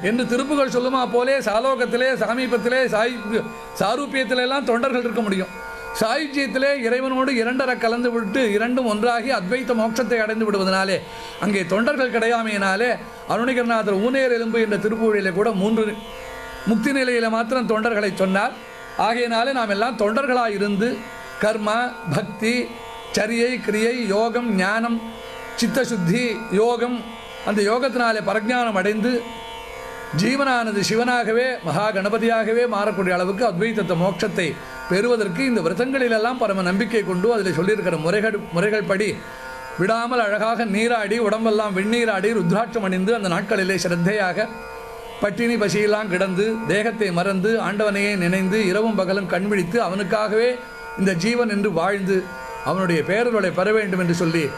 என்று திருப்புகள் சொல்லுமா போலே சாலோகத்திலே சாமீபத்திலே சாய் சாரூபியத்திலே எல்லாம் தொண்டர்கள் இருக்க முடியும் சாயுஜ்யத்திலே இறைவனோடு இரண்டரை கலந்து விட்டு இரண்டும் ஒன்றாகி அத்வைத்த மோட்சத்தை அடைந்து விடுவதனாலே அங்கே தொண்டர்கள் கிடையாமையினாலே அருணிகரநாதர் ஊனேர் எலும்பு என்ற திருப்புழியிலே கூட மூன்று முக்தி நிலையில மாத்திரம் தொண்டர்களை சொன்னார் ஆகையினாலே நாம் எல்லாம் தொண்டர்களாக இருந்து கர்மா பக்தி சரியை கிரியை யோகம் ஞானம் சித்தசுத்தி யோகம் அந்த யோகத்தினாலே பரஜானம் அடைந்து ஜீவனானது சிவனாகவே மகா கணபதியாகவே மாறக்கூடிய அளவுக்கு அத்வைத்தத்த மோட்சத்தை பெறுவதற்கு இந்த விரதங்களிலெல்லாம் பரம நம்பிக்கை கொண்டு அதில் சொல்லியிருக்கிற முறைகள் முறைகள் படி விடாமல் அழகாக நீராடி உடம்பெல்லாம் வெந்நீராடி ருத்ராட்சம் அணிந்து அந்த நாட்களிலே சிரத்தையாக பட்டினி பசியெல்லாம் கிடந்து தேகத்தை மறந்து ஆண்டவனையே நினைந்து இரவும் பகலும் கண்விழித்து அவனுக்காகவே இந்த ஜீவன் என்று வாழ்ந்து அவனுடைய பேரர்களை பெற வேண்டும் என்று சொல்லி